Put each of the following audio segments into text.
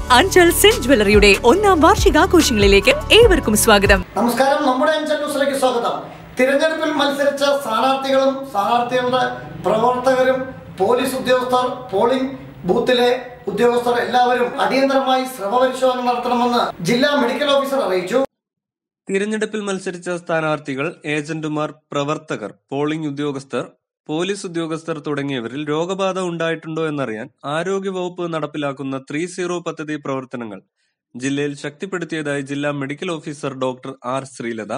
Anchal Saint ജ്വല്ലറിയുടെ ഒന്നാം വാർഷികാഘോഷങ്ങളിലേക്ക് ഏവർക്കും സ്വാഗതം നമസ്കാരം നമ്മുടെ അഞ്ചൽ ന്യൂസിലേക്ക് സ്വാഗതം തിരഞ്ഞെടുപ്പിൽ മത്സരിച്ച സ്ഥാനാർത്ഥികളും സ്ഥാനാർത്ഥികളുടെ പ്രവർത്തകരും പോലീസ് ഉദ്യോഗസ്ഥർ പോളിംഗ് ബൂത്തിലെ ഉദ്യോഗസ്ഥർ എല്ലാവരും അടിയന്തരമായി സ്രവ പരിശോധന നടത്തണമെന്ന് ജില്ലാ മെഡിക്കൽ ഓഫീസർ അറിയിച്ചു തിരഞ്ഞെടുപ്പിൽ മത്സരിച്ച സ്ഥാനാർത്ഥികൾ ഏജന്റുമാർ പ്രവർത്തകർ പോളിംഗ് ഉദ്യോഗസ്ഥർ പോലീസ് ഉദ്യോഗസ്ഥർ തുടങ്ങിയവരിൽ രോഗബാധ ഉണ്ടായിട്ടുണ്ടോ എന്നറിയാൻ ആരോഗ്യവകുപ്പ് നടപ്പിലാക്കുന്ന ത്രീ സീറോ പദ്ധതി പ്രവർത്തനങ്ങൾ ജില്ലയിൽ ശക്തിപ്പെടുത്തിയതായി ജില്ലാ medical officer doctor R Sreelatha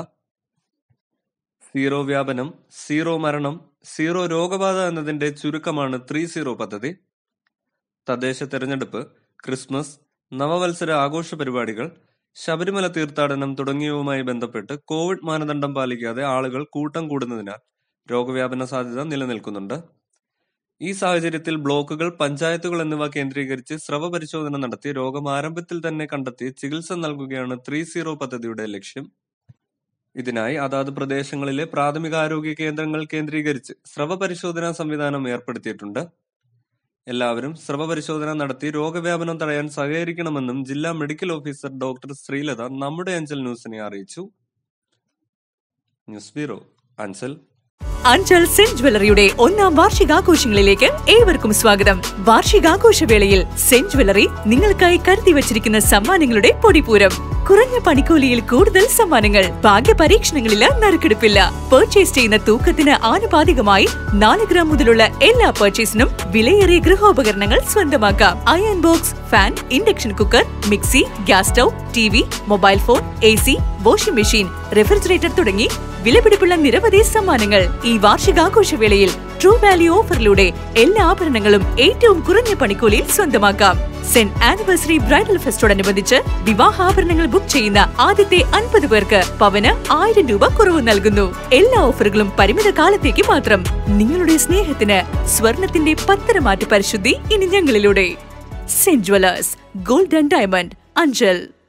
zero വ്യാപനം സീറോ മരണം സീറോ രോഗബാധ എന്നതിന്റെ ചുരുക്കമാണ് ത്രീ സീറോ പദ്ധതി തദ്ദേശ തെരഞ്ഞെടുപ്പ് ക്രിസ്മസ് നവവത്സര ആഘോഷ പരിപാടികൾ ശബരിമല തീർത്ഥാടനം തുടങ്ങിയവയുമായി ബന്ധപ്പെട്ട് കോവിഡ് മാനദണ്ഡം പാലിക്കാതെ ആളുകൾ കൂട്ടം കൂടുന്നതിനാൽ രോഗവ്യാപന സാധ്യത നിലനിൽക്കുന്നുണ്ട് ഈ സാഹചര്യത്തിൽ ബ്ലോക്കുകൾ പഞ്ചായത്തുകൾ എന്നിവ കേന്ദ്രീകരിച്ച് സ്രവ പരിശോധന നടത്തി രോഗം ആരംഭത്തിൽ തന്നെ കണ്ടെത്തി ചികിത്സ നൽകുകയാണ് ത്രീ സീറോ പദ്ധതിയുടെ ലക്ഷ്യം ഇതിനായി അതാത് പ്രദേശങ്ങളിലെ പ്രാഥമികാരോഗ്യ കേന്ദ്രങ്ങൾ കേന്ദ്രീകരിച്ച് സ്രവ പരിശോധനാ സംവിധാനം ഏർപ്പെടുത്തിയിട്ടുണ്ട് എല്ലാവരും സ്രവ പരിശോധന നടത്തി രോഗവ്യാപനം തടയാൻ സഹകരിക്കണമെന്നും ജില്ലാ മെഡിക്കൽ ഓഫീസർ ഡോക്ടർ ശ്രീലത നമ്മുടെ അഞ്ചൽ ന്യൂസിനെ അറിയിച്ചു news bureau Anchal Anchal Saint ജ്വല്ലറിയുടെ ഒന്നാം വാർഷികാഘോഷങ്ങളിലേക്ക് ഏവർക്കും സ്വാഗതം വാർഷികാഘോഷവേളയിൽ സെന്റ് ജ്വല്ലറി നിങ്ങൾക്കായി കരുതി വച്ചിരിക്കുന്ന സമ്മാനങ്ങളുടെ പൊടിപൂരം കുറഞ്ഞ പണിക്കൂലിയിൽ കൂടുതൽ സമ്മാനങ്ങൾ ഭാഗ്യ പരീക്ഷണങ്ങളില്ല നറുക്കെടുപ്പില്ല പർച്ചേസ് ചെയ്യുന്ന തൂക്കത്തിന് ആനുപാതികമായി നാല് ഗ്രാം മുതലുള്ള എല്ലാ പർച്ചേസിനും വിലയേറിയ ഗൃഹോപകരണങ്ങൾ സ്വന്തമാക്കാം iron box fan induction cooker mixie gas stove T V mobile phone A C washing machine refrigerator തുടങ്ങി വിലപിടിപ്പുള്ള നിരവധി സമ്മാനങ്ങൾ ഈ വാർഷികാഘോഷവേളയിൽ ട്രൂ വാല്യൂ ഓഫറിലൂടെ എല്ലാ ആഭരണങ്ങളും ഏറ്റവും കുറഞ്ഞ പണിക്കൂലിയിൽ സ്വന്തമാക്കാം സെന്റ് ആനിവേഴ്സറി ബ്രൈഡൽ ഫെസ്റ്റോടനുബന്ധിച്ച് വിവാഹാഭരണങ്ങൾ ബുക്ക് ചെയ്യുന്ന ആദ്യത്തെ അൻപത് പേർക്ക് പവന് ആയിരം രൂപ കുറവ് നൽകുന്നു എല്ലാ ഓഫറുകളും പരിമിത കാലത്തേക്ക് മാത്രം നിങ്ങളുടെ സ്നേഹത്തിന് സ്വർണത്തിന്റെ പത്തരമാറ്റ് പരിശുദ്ധി ഇനി ഞങ്ങളിലൂടെ Saint jewellers gold and diamond Anchal